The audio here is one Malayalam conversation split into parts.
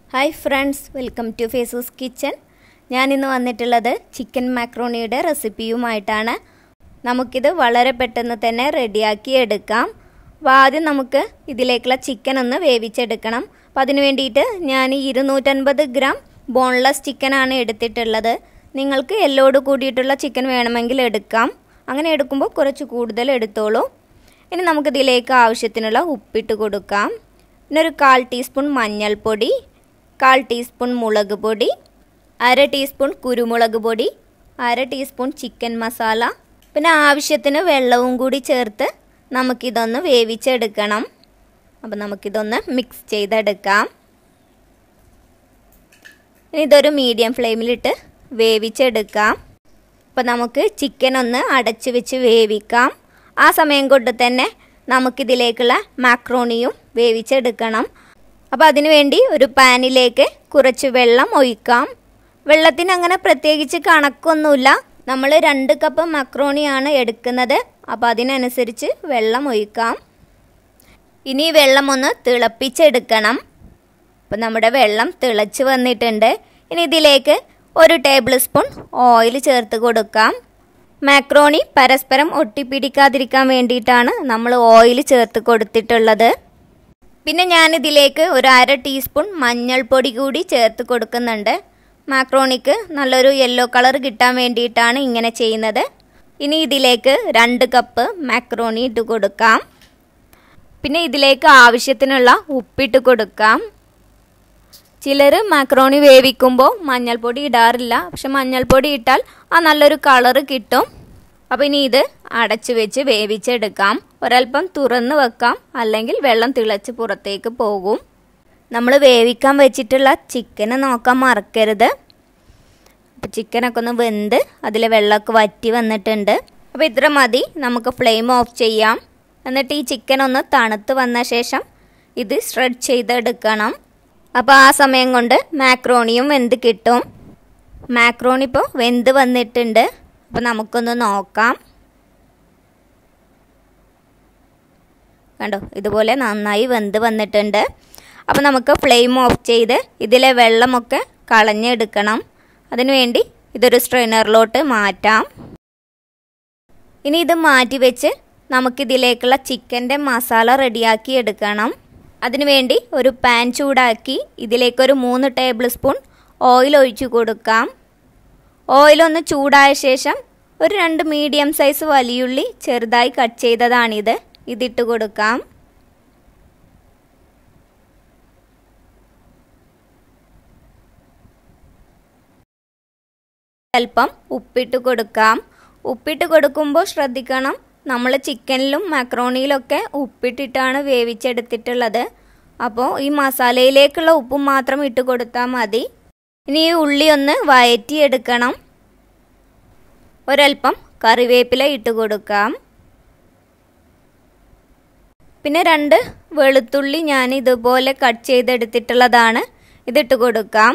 ഹായ് ഫ്രണ്ട്സ് വെൽക്കം ടു ഫേസൂസ് കിച്ചൻ ഞാനിന്ന് വന്നിട്ടുള്ളത് ചിക്കൻ മാക്രോണിയുടെ റെസിപ്പിയുമായിട്ടാണ് നമുക്കിത് വളരെ പെട്ടെന്ന് തന്നെ റെഡിയാക്കി എടുക്കാം അപ്പോൾ ആദ്യം നമുക്ക് ഇതിലേക്കുള്ള ചിക്കൻ ഒന്ന് വേവിച്ചെടുക്കണം അപ്പോൾ അതിന് വേണ്ടിയിട്ട് ഞാൻ ഇരുന്നൂറ്റൻപത് ഗ്രാം ബോൺലെസ് ചിക്കനാണ് എടുത്തിട്ടുള്ളത് നിങ്ങൾക്ക് എല്ലോട് കൂടിയിട്ടുള്ള ചിക്കൻ വേണമെങ്കിൽ എടുക്കാം അങ്ങനെ എടുക്കുമ്പോൾ കുറച്ച് കൂടുതൽ എടുത്തോളൂ ഇനി നമുക്കിതിലേക്ക് ആവശ്യത്തിനുള്ള ഉപ്പിട്ട് കൊടുക്കാം പിന്നെ ഒരു കാൽ ടീസ്പൂൺ മഞ്ഞൾപ്പൊടി കാൽ ടീസ്പൂൺ മുളക് പൊടി അര ടീസ്പൂൺ കുരുമുളക് പൊടി അര ടീസ്പൂൺ ചിക്കൻ മസാല പിന്നെ ആവശ്യത്തിന് വെള്ളവും കൂടി ചേർത്ത് നമുക്കിതൊന്ന് വേവിച്ചെടുക്കണം അപ്പം നമുക്കിതൊന്ന് മിക്സ് ചെയ്തെടുക്കാം ഇനി ഇതൊരു മീഡിയം ഫ്ലെയിമിലിട്ട് വേവിച്ചെടുക്കാം അപ്പോൾ നമുക്ക് ചിക്കൻ ഒന്ന് അടച്ച് വെച്ച് വേവിക്കാം ആ സമയം കൊണ്ട് തന്നെ നമുക്കിതിലേക്കുള്ള മാക്രോണിയും വേവിച്ചെടുക്കണം അപ്പോൾ അതിനു വേണ്ടി ഒരു പാനിലേക്ക് കുറച്ച് വെള്ളം ഒഴിക്കാം വെള്ളത്തിന് അങ്ങനെ പ്രത്യേകിച്ച് കണക്കൊന്നുമില്ല നമ്മൾ രണ്ട് കപ്പ് മക്രോണിയാണ് എടുക്കുന്നത് അപ്പോൾ അതിനനുസരിച്ച് വെള്ളം ഒഴിക്കാം ഇനി വെള്ളം ഒന്ന് തിളപ്പിച്ചെടുക്കണം അപ്പോൾ നമ്മുടെ വെള്ളം തിളച്ച് വന്നിട്ടുണ്ട് ഇനി ഇതിലേക്ക് ഒരു ടേബിൾ സ്പൂൺ ഓയിൽ ചേർത്ത് കൊടുക്കാം മാക്രോണി പരസ്പരം ഒട്ടിപ്പിടിക്കാതിരിക്കാൻ വേണ്ടിയിട്ടാണ് നമ്മൾ ഓയിൽ ചേർത്ത് കൊടുത്തിട്ടുള്ളത് പിന്നെ ഞാനിതിലേക്ക് ഒരു അര ടീസ്പൂൺ മഞ്ഞൾപ്പൊടി കൂടി ചേർത്ത് കൊടുക്കുന്നുണ്ട് മാക്രോണിക്ക് നല്ലൊരു യെല്ലോ കളർ കിട്ടാൻ വേണ്ടിയിട്ടാണ് ഇങ്ങനെ ചെയ്യുന്നത് ഇനി ഇതിലേക്ക് രണ്ട് കപ്പ് മാക്രോണി ഇട്ട് കൊടുക്കാം പിന്നെ ഇതിലേക്ക് ആവശ്യത്തിനുള്ള ഉപ്പിട്ട് കൊടുക്കാം ചിലർ മാക്രോണി വേവിക്കുമ്പോൾ മഞ്ഞൾപ്പൊടി ഇടാറില്ല പക്ഷെ മഞ്ഞൾപ്പൊടി ഇട്ടാൽ ആ നല്ലൊരു കളറ് കിട്ടും അപ്പോൾ ഇനി ഇത് അടച്ചു വെച്ച് വേവിച്ചെടുക്കാം ഒരൽപ്പം തുറന്ന് വെക്കാം അല്ലെങ്കിൽ വെള്ളം തിളച്ച് പുറത്തേക്ക് പോകും നമ്മൾ വേവിക്കാൻ വെച്ചിട്ടുള്ള ചിക്കന് നോക്കാൻ മറക്കരുത് അപ്പോൾ ചിക്കനൊക്കെ ഒന്ന് വെന്ത് അതിലെ വെള്ളമൊക്കെ വറ്റി വന്നിട്ടുണ്ട് അപ്പോൾ ഇത്ര മതി നമുക്ക് ഫ്ലെയിം ഓഫ് ചെയ്യാം എന്നിട്ട് ഈ ചിക്കൻ ഒന്ന് തണുത്ത് വന്ന ശേഷം ഇത് സ്പ്രെഡ് ചെയ്തെടുക്കണം അപ്പോൾ ആ സമയം കൊണ്ട് മാക്രോണിയും വെന്ത് കിട്ടും മാക്രോണി ഇപ്പോൾ വെന്ത് വന്നിട്ടുണ്ട് അപ്പോൾ നമുക്കൊന്ന് നോക്കാം കണ്ടോ ഇതുപോലെ നന്നായി വെന്ത് വന്നിട്ടുണ്ട് അപ്പോൾ നമുക്ക് ഫ്ലെയിം ഓഫ് ചെയ്ത് ഇതിലെ വെള്ളമൊക്കെ കളഞ്ഞെടുക്കണം അതിനുവേണ്ടി ഇതൊരു സ്ട്രെയിനറിലോട്ട് മാറ്റാം ഇനി ഇത് മാറ്റി വെച്ച് നമുക്കിതിലേക്കുള്ള ചിക്കൻ്റെ മസാല റെഡിയാക്കി എടുക്കണം അതിനുവേണ്ടി ഒരു പാൻ ചൂടാക്കി ഇതിലേക്കൊരു മൂന്ന് ടേബിൾ സ്പൂൺ ഓയിൽ ഒഴിച്ചു കൊടുക്കാം ഓയിലൊന്ന് ചൂടായ ശേഷം ഒരു രണ്ട് മീഡിയം സൈസ് വലിയുള്ളി ചെറുതായി കട്ട് ചെയ്തതാണിത് ഇതിട്ട് കൊടുക്കാം അല്പം ഉപ്പിട്ട് കൊടുക്കാം ഉപ്പിട്ട് കൊടുക്കുമ്പോൾ ശ്രദ്ധിക്കണം നമ്മൾ ചിക്കനിലും മക്രോണിയിലൊക്കെ ഉപ്പിട്ടിട്ടാണ് വേവിച്ചെടുത്തിട്ടുള്ളത് അപ്പോൾ ഈ മസാലയിലേക്കുള്ള ഉപ്പ് മാത്രം ഇട്ട് കൊടുത്താൽ മതി ഇനി ഈ ഉള്ളി ഒന്ന് വയറ്റിയെടുക്കണം ഒരൽപ്പം കറിവേപ്പില ഇട്ട് കൊടുക്കാം പിന്നെ രണ്ട് വെളുത്തുള്ളി ഞാൻ ഇതുപോലെ കട്ട് ചെയ്തെടുത്തിട്ടുള്ളതാണ് ഇതിട്ട് കൊടുക്കാം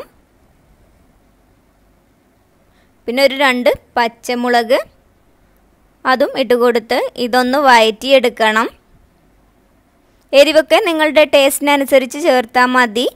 പിന്നെ ഒരു രണ്ട് പച്ചമുളക് അതും ഇട്ട് കൊടുത്ത് ഇതൊന്ന് വയറ്റിയെടുക്കണം എരിവൊക്കെ നിങ്ങളുടെ ടേസ്റ്റിനനുസരിച്ച് ചേർത്താൽ മതി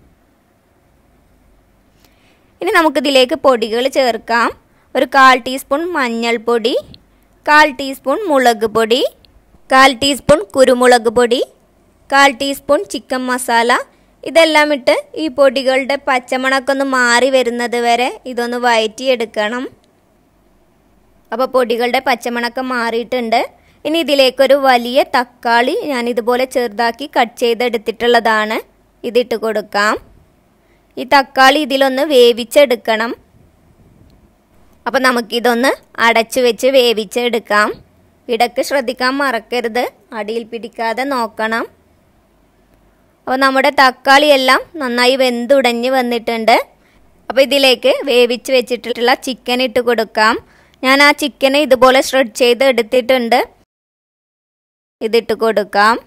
ഇനി നമുക്കിതിലേക്ക് പൊടികൾ ചേർക്കാം ഒരു കാൽ ടീസ്പൂൺ മഞ്ഞൾപ്പൊടി കാൽ ടീസ്പൂൺ മുളക് പൊടി കാൽ ടീസ്പൂൺ കുരുമുളക് പൊടി കാൽ ടീസ്പൂൺ ചിക്കൻ മസാല ഇതെല്ലാം ഇട്ട് ഈ പൊടികളുടെ പച്ചമണമൊക്കെ ഒന്ന് മാറി വരുന്നത് വരെ ഇതൊന്ന് വയറ്റിയെടുക്കണം അപ്പോൾ പൊടികളുടെ പച്ചമണക്ക മാറിയിട്ടുണ്ട് ഇനി ഇതിലേക്കൊരു വലിയ തക്കാളി ഞാൻ ഇതുപോലെ ചെറുതാക്കി കട്ട് ചെയ്തെടുത്തിട്ടുള്ളതാണ് ഇതിട്ട് കൊടുക്കാം ഈ തക്കാളി ഇതിലൊന്ന് വേവിച്ചെടുക്കണം അപ്പോൾ നമുക്കിതൊന്ന് അടച്ചു വെച്ച് വേവിച്ചെടുക്കാം ഇടയ്ക്ക് ശ്രദ്ധിക്കാൻ മറക്കരുത് അടിയിൽ പിടിക്കാതെ നോക്കണം അപ്പോൾ നമ്മുടെ തക്കാളി എല്ലാം നന്നായി വെന്തുടഞ്ഞ് വന്നിട്ടുണ്ട് അപ്പോൾ ഇതിലേക്ക് വേവിച്ച് വെച്ചിട്ടുള്ള ചിക്കൻ ഇട്ട് കൊടുക്കാം ഞാൻ ആ ചിക്കനെ ഇതുപോലെ ഷ്രെഡ് ചെയ്ത് എടുത്തിട്ടുണ്ട് ഇതിട്ട് കൊടുക്കാം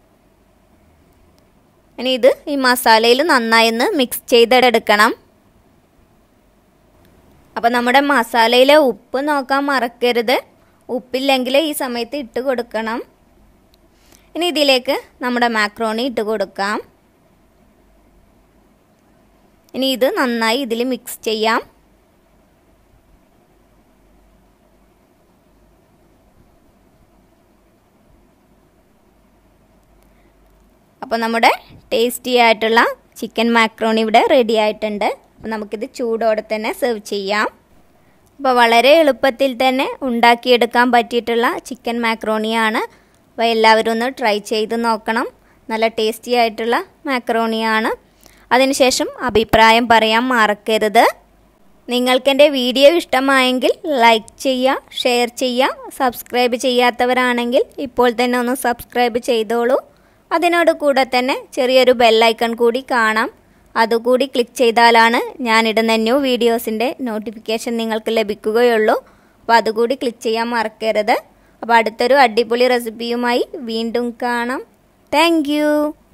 ഇനി ഇത് ഈ മസാലയിൽ നന്നായി ഒന്ന് മിക്സ് ചെയ്തെടുക്കണം അപ്പോൾ നമ്മുടെ മസാലയിലെ ഉപ്പ് നോക്കാൻ മറക്കരുത് ഉപ്പില്ലെങ്കിൽ ഈ സമയത്ത് ഇട്ട് കൊടുക്കണം ഇനി ഇതിലേക്ക് നമ്മുടെ മാക്രോണി ഇട്ട് കൊടുക്കാം ഇനി ഇത് നന്നായി ഇതിൽ മിക്സ് ചെയ്യാം അപ്പോൾ നമ്മുടെ ടേസ്റ്റി ആയിട്ടുള്ള ചിക്കൻ മാക്രോണി ഇവിടെ റെഡി ആയിട്ടുണ്ട് അപ്പോൾ നമുക്കിത് ചൂടോടെ തന്നെ സെർവ് ചെയ്യാം അപ്പോൾ വളരെ എളുപ്പത്തിൽ തന്നെ ഉണ്ടാക്കിയെടുക്കാൻ പറ്റിയിട്ടുള്ള ചിക്കൻ മാക്രോണിയാണ് അപ്പോൾ എല്ലാവരും ഒന്ന് ട്രൈ ചെയ്ത് നോക്കണം നല്ല ടേസ്റ്റി ആയിട്ടുള്ള മാക്രോണിയാണ് അതിനുശേഷം അഭിപ്രായം പറയാൻ മറക്കരുത് നിങ്ങൾക്ക് എൻ്റെ വീഡിയോ ഇഷ്ടമായെങ്കിൽ ലൈക്ക് ചെയ്യുക ഷെയർ ചെയ്യുക സബ്സ്ക്രൈബ് ചെയ്യാത്തവരാണെങ്കിൽ ഇപ്പോൾ തന്നെ ഒന്ന് സബ്സ്ക്രൈബ് ചെയ്തോളൂ അതിനോട് കൂടെ തന്നെ ചെറിയൊരു ബെല്ലൈക്കൺ കൂടി കാണാം അതുകൂടി ക്ലിക്ക് ചെയ്താലാണ് ഞാനിടുന്ന ന്യൂ വീഡിയോസിൻ്റെ നോട്ടിഫിക്കേഷൻ നിങ്ങൾക്ക് ലഭിക്കുകയുള്ളൂ അപ്പോൾ അതുകൂടി ക്ലിക്ക് ചെയ്യാൻ മറക്കരുത് അപ്പോൾ അടുത്തൊരു അടിപൊളി റെസിപ്പിയുമായി വീണ്ടും കാണാം താങ്ക്